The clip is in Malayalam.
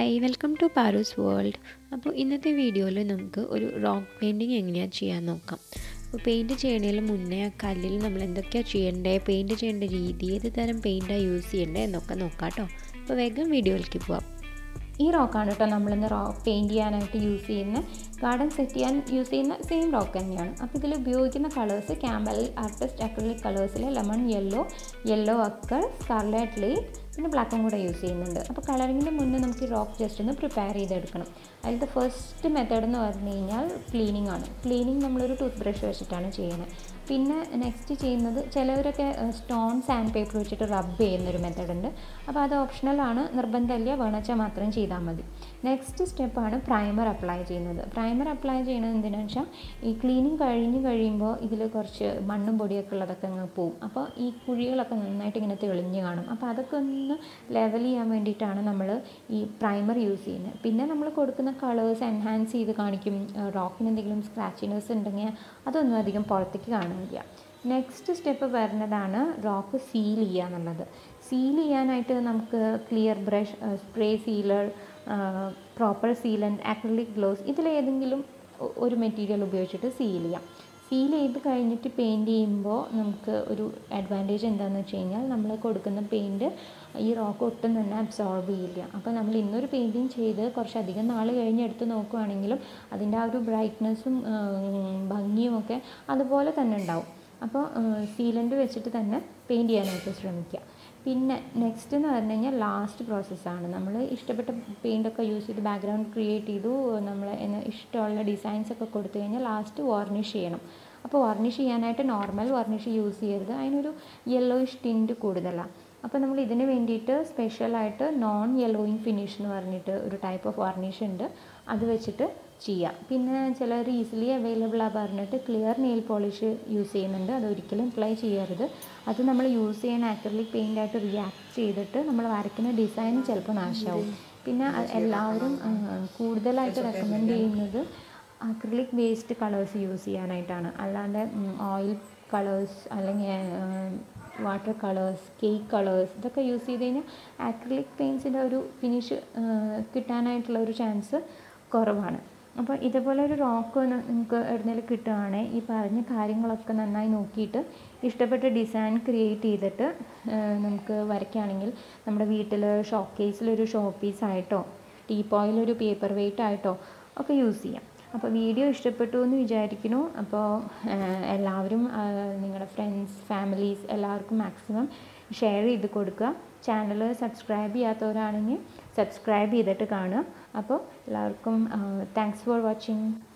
hi welcome to Paru's world അപ്പോൾ ഇന്നത്തെ വീഡിയോയിൽ നമുക്ക് ഒരു റോക്ക് പെയിൻറ്റിങ് എങ്ങനെയാണ് ചെയ്യാൻ നോക്കാം അപ്പോൾ പെയിൻറ്റ് ചെയ്യണതിന് മുന്നേ ആ കല്ലിൽ നമ്മൾ എന്തൊക്കെയാണ് ചെയ്യേണ്ടത് പെയിൻറ്റ് ചെയ്യേണ്ട രീതി ഏത് തരം പെയിൻറ്റാണ് യൂസ് ചെയ്യേണ്ടത് എന്നൊക്കെ നോക്കാം കേട്ടോ അപ്പോൾ വേഗം വീഡിയോയിലേക്ക് പോവാം ഈ റോക്കാണ് കേട്ടോ നമ്മളിന്ന് റോക്ക് പെയിൻറ്റ് ചെയ്യാനായിട്ട് യൂസ് ചെയ്യുന്ന ഗാർഡൻ സെറ്റ് ചെയ്യാൻ യൂസ് ചെയ്യുന്ന സെയിം റോക്ക് തന്നെയാണ് അപ്പോൾ ഇതിൽ ഉപയോഗിക്കുന്ന കളേഴ്സ് ക്യാമ്പൽ ആർട്ടിസ്റ്റ് അക്രലിക് കളേഴ്സിൽ lemon yellow yellow ochre scarlet lake പിന്നെ ബ്ലാക്കും കൂടെ യൂസ് ചെയ്യുന്നുണ്ട് അപ്പോൾ കളറിങ്ങിന് മുന്നേ നമുക്ക് ഈ റോക്ക് ജസ്റ്റ് ഒന്ന് പ്രിപ്പയർ ചെയ്തെടുക്കണം അതിലത്തെ ഫസ്റ്റ് മെത്തേഡ് എന്ന് പറഞ്ഞു കഴിഞ്ഞാൽ ക്ലീനിങ് ആണ് ക്ലീനിങ് നമ്മളൊരു ടൂത്ത് ബ്രഷ് വെച്ചിട്ടാണ് ചെയ്യുന്നത് പിന്നെ നെക്സ്റ്റ് ചെയ്യുന്നത് ചിലവരൊക്കെ സ്റ്റോൺ സാൻഡ് പേപ്പർ വെച്ചിട്ട് റബ്ബ് ചെയ്യുന്നൊരു മെത്തേഡ് ഉണ്ട് അപ്പോൾ അത് ഓപ്ഷണലാണ് നിർബന്ധമില്ല വേണച്ചാൽ മാത്രം ചെയ്താൽ മതി നെക്സ്റ്റ് സ്റ്റെപ്പാണ് പ്രൈമർ അപ്ലൈ ചെയ്യുന്നത് പ്രൈമർ അപ്ലൈ ചെയ്യുന്നത് എന്തിനാണെന്ന് വെച്ചാൽ ഈ ക്ലീനിങ് കഴിഞ്ഞ് കഴിയുമ്പോൾ ഇതിൽ കുറച്ച് മണ്ണും പൊടിയൊക്കെ ഉള്ളതൊക്കെ അങ്ങ് പോവും അപ്പോൾ ഈ കുഴികളൊക്കെ നന്നായിട്ട് ഇങ്ങനെ തെളിഞ്ഞ് കാണും അപ്പോൾ അതൊക്കെ ഒന്ന് ലെവൽ ചെയ്യാൻ വേണ്ടിയിട്ടാണ് നമ്മൾ ഈ പ്രൈമർ യൂസ് ചെയ്യുന്നത് പിന്നെ നമ്മൾ കൊടുക്കുന്ന കളേഴ്സ് എൻഹാൻസ് ചെയ്ത് കാണിക്കും റോക്കിന് എന്തെങ്കിലും സ്ക്രാച്ചിനേഴ്സ് ഉണ്ടെങ്കിൽ അതൊന്നും അധികം പുറത്തേക്ക് കാണില്ല നെക്സ്റ്റ് സ്റ്റെപ്പ് വരുന്നതാണ് റോക്ക് സീൽ ചെയ്യുക എന്നുള്ളത് സീൽ ചെയ്യാനായിട്ട് നമുക്ക് clear brush spray sealer proper sealant acrylic gloss ഇതിലേതെങ്കിലും ഒരു മെറ്റീരിയൽ ഉപയോഗിച്ചിട്ട് സീൽ ചെയ്യാം സീൽ ചെയ്ത് കഴിഞ്ഞിട്ട് പെയിൻറ്റ് ചെയ്യുമ്പോൾ നമുക്ക് ഒരു അഡ്വാൻറ്റേജ് എന്താണെന്ന് വെച്ച് കഴിഞ്ഞാൽ നമ്മൾ കൊടുക്കുന്ന പെയിൻറ്റ് ഈ റോക്ക് ഒട്ടും തന്നെ അബ്സോർബ് ചെയ്യില്ല അപ്പോൾ നമ്മൾ ഇന്നൊരു പെയിൻറ്റിങ് ചെയ്ത് കുറച്ചധികം നാൾ കഴിഞ്ഞ് എടുത്ത് നോക്കുകയാണെങ്കിലും അതിൻ്റെ ആ ഒരു ബ്രൈറ്റ്നസ്സും ഭംഗിയും ഒക്കെ അതുപോലെ തന്നെ ഉണ്ടാവും അപ്പോൾ സീലൻ്റ് വെച്ചിട്ട് തന്നെ പെയിൻറ്റ് ചെയ്യാനായിട്ട് ശ്രമിക്കുക പിന്നെ നെക്സ്റ്റ് എന്ന് പറഞ്ഞു കഴിഞ്ഞാൽ ലാസ്റ്റ് പ്രോസസ്സാണ് നമ്മൾ ഇഷ്ടപ്പെട്ട പെയിൻ്റൊക്കെ യൂസ് ചെയ്ത് ബാക്ക്ഗ്രൗണ്ട് ക്രിയേറ്റ് ചെയ്തു നമ്മൾ ഇഷ്ടമുള്ള ഡിസൈൻസ് ഒക്കെ കൊടുത്തു കഴിഞ്ഞാൽ ലാസ്റ്റ് വാർണിഷ് ചെയ്യണം അപ്പോൾ വാർണിഷ് ചെയ്യാനായിട്ട് നോർമൽ വാർണിഷ് യൂസ് ചെയ്യരുത് അതിനൊരു യെല്ലോയിഷ് ടിൻറ്റ് കൂടുതലാണ് അപ്പോൾ നമ്മൾ ഇതിന് വേണ്ടിയിട്ട് സ്പെഷ്യലായിട്ട് നോൺ യെല്ലോയിങ് ഫിനിഷ് എന്ന് പറഞ്ഞിട്ട് ഒരു ടൈപ്പ് ഓഫ് വാർണിഷ് ഉണ്ട് അത് വെച്ചിട്ട് ചെയ്യാം പിന്നെ ചിലർ ഈസിലി അവൈലബിൾ ആ പറഞ്ഞിട്ട് ക്ലിയർ നെയിൽ പോളിഷ് യൂസ് ചെയ്യുന്നുണ്ട് അത് ഒരിക്കലും അപ്ലൈ ചെയ്യരുത് അത് നമ്മൾ യൂസ് ചെയ്യുന്ന ആക്രിലിക് പെയിൻ്റ് ആയിട്ട് റിയാക്ട് ചെയ്തിട്ട് നമ്മൾ വരയ്ക്കുന്ന ഡിസൈൻ ചിലപ്പോൾ നാശമാവും പിന്നെ എല്ലാവരും കൂടുതലായിട്ട് റെക്കമെൻഡ് ചെയ്യുന്നത് അക്രിലിക് വേസ്റ്റ് കളേഴ്സ് യൂസ് ചെയ്യാനായിട്ടാണ് അല്ലാണ്ട് ഓയിൽ കളേഴ്സ് അല്ലെങ്കിൽ വാട്ടർ കളേഴ്സ് കേക്ക് കളേഴ്സ് ഇതൊക്കെ യൂസ് ചെയ്ത് കഴിഞ്ഞാൽ ആക്രിലിക് പെയിൻസിൻ്റെ ഒരു ഫിനിഷ് കിട്ടാനായിട്ടുള്ള ഒരു ചാൻസ് കുറവാണ് അപ്പോൾ ഇതേപോലെ ഒരു റോക്ക് നിങ്ങൾക്ക് എവിടുന്നേലും കിട്ടുകയാണെങ്കിൽ ഈ പറഞ്ഞ കാര്യങ്ങളൊക്കെ നന്നായി നോക്കിയിട്ട് ഇഷ്ടപ്പെട്ട ഡിസൈൻ ക്രിയേറ്റ് ചെയ്തിട്ട് നമുക്ക് വരയ്ക്കുകയാണെങ്കിൽ നമ്മുടെ വീട്ടിൽ ഷോക്കേസിലൊരു ഷോ പീസായിട്ടോ ടീപ്പോയിലൊരു പേപ്പർ വെയിറ്റ് ആയിട്ടോ ഒക്കെ യൂസ് ചെയ്യാം അപ്പോൾ വീഡിയോ ഇഷ്ടപ്പെട്ടു എന്ന് വിചാരിക്കുന്നു അപ്പോൾ എല്ലാവരും നിങ്ങളുടെ ഫ്രണ്ട്സ് ഫാമിലീസ് എല്ലാവർക്കും മാക്സിമം ഷെയർ ചെയ്ത് കൊടുക്കുക ചാനൽ സബ്സ്ക്രൈബ് ചെയ്യാത്തവരാണെങ്കിൽ സബ്സ്ക്രൈബ് ചെയ്തിട്ട് കാണുക അപ്പോൾ എല്ലാവർക്കും താങ്ക്സ് ഫോർ വാച്ചിങ്